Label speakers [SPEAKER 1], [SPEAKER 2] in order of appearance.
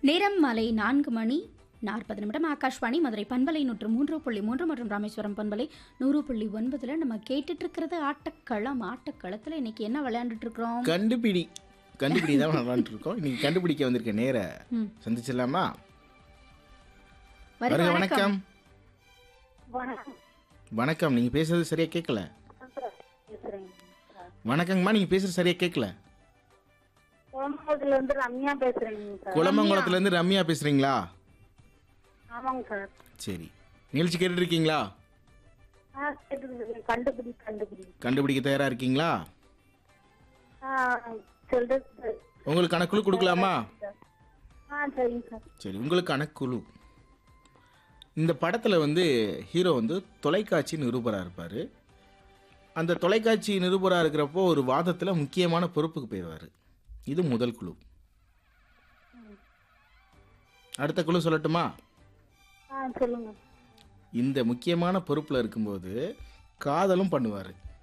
[SPEAKER 1] நேரம் மாலை நான்கு மணி நாற்பது நிமிடம் ஆகாஷ்வாணி மதுரை பண்பலை நூற்று மூன்று புள்ளி மூன்று மற்றும் ராமேஸ்வரம் பண்பலை நூறு புள்ளி ஒன்பதுல நம்ம கேட்டுட்டு இருக்கிறது ஆட்டக்களம் ஆட்டக்களத்துல இன்னைக்கு என்ன விளையாண்டுட்டு இருக்கிறோம்
[SPEAKER 2] கண்டுபிடி கண்டுபிடி தான் விளாண்டுட்டு இருக்கோம் இன்னைக்கு கண்டுபிடிக்க வந்திருக்க நேர
[SPEAKER 1] ம்.
[SPEAKER 2] சந்திச்சிடலாமா
[SPEAKER 1] வருக
[SPEAKER 2] வருக
[SPEAKER 1] வணக்கம்
[SPEAKER 2] வணக்கம் வணக்கம் நீங்க பேசுறது சரியா கேட்கல வணக்கங்கம்மா நீங்க பேசுறது சரியா கேட்கல
[SPEAKER 3] குழம்புல இருந்து ரம்யா பேசுறேங்க சார்
[SPEAKER 2] குளமங்குளத்துல இருந்து ரம்யா பேசுறீங்களா
[SPEAKER 3] ஆமாங்க சார்
[SPEAKER 2] சரி நிகழ்ச்சி கேட்டுட்டு இருக்கீங்களா
[SPEAKER 3] ஆ கேட்டுருக்கு கண்டுபிடி கண்டுபிடி
[SPEAKER 2] கண்டுபிடிக்க தயாரா இருக்கீங்களா
[SPEAKER 3] ஆ சொல்றது சார்.
[SPEAKER 2] உங்களுக்கான குழு கொடுக்கலாமா
[SPEAKER 3] ஆ சரிங்க சார்
[SPEAKER 2] சரி உங்களுக்கான குழு இந்த படத்தில் வந்து ஹீரோ வந்து தொலைக்காட்சி நிருபராக இருப்பார் அந்த தொலைக்காட்சி நிருபராக இருக்கிறப்போ ஒரு வாதத்தில் முக்கியமான பொறுப்புக்கு போயிடுவார் இது முதல் குழு அடுத்த குழு சொல்லட்டுமா
[SPEAKER 3] ஆ சொல்லுங்க
[SPEAKER 2] இந்த முக்கியமான பொறுப்பில் இருக்கும்போது காதலும் பண்ணுவார்